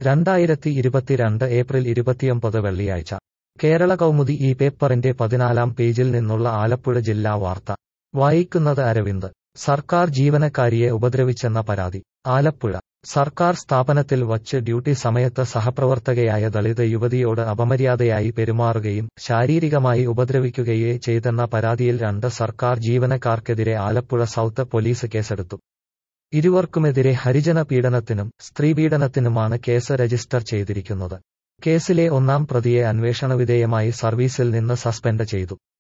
രണ്ടായിരത്തി ഇരുപത്തിരണ്ട് ഏപ്രിൽ ഇരുപത്തിയൊമ്പത് വെള്ളിയാഴ്ച കേരള കൗമുദി ഈ പേപ്പറിന്റെ പതിനാലാം പേജിൽ നിന്നുള്ള ആലപ്പുഴ ജില്ലാ വാർത്ത വായിക്കുന്നത് അരവിന്ദ് സർക്കാർ ജീവനക്കാരിയെ ഉപദ്രവിച്ചെന്ന പരാതി ആലപ്പുഴ സർക്കാർ സ്ഥാപനത്തിൽ വച്ച് ഡ്യൂട്ടി സമയത്ത് സഹപ്രവർത്തകയായ ദളിത് യുവതിയോട് അപമര്യാദയായി പെരുമാറുകയും ശാരീരികമായി ഉപദ്രവിക്കുകയേ ചെയ്തെന്ന പരാതിയിൽ രണ്ട് സർക്കാർ ജീവനക്കാർക്കെതിരെ ആലപ്പുഴ സൗത്ത് പോലീസ് കേസെടുത്തു ഇരുവർക്കുമെതിരെ ഹരിജന പീഡനത്തിനും സ്ത്രീപീഡനത്തിനുമാണ് കേസ് രജിസ്റ്റർ ചെയ്തിരിക്കുന്നത് കേസിലെ ഒന്നാം പ്രതിയെ അന്വേഷണവിധേയമായി സർവീസിൽ നിന്ന് സസ്പെൻഡ് ചെയ്തു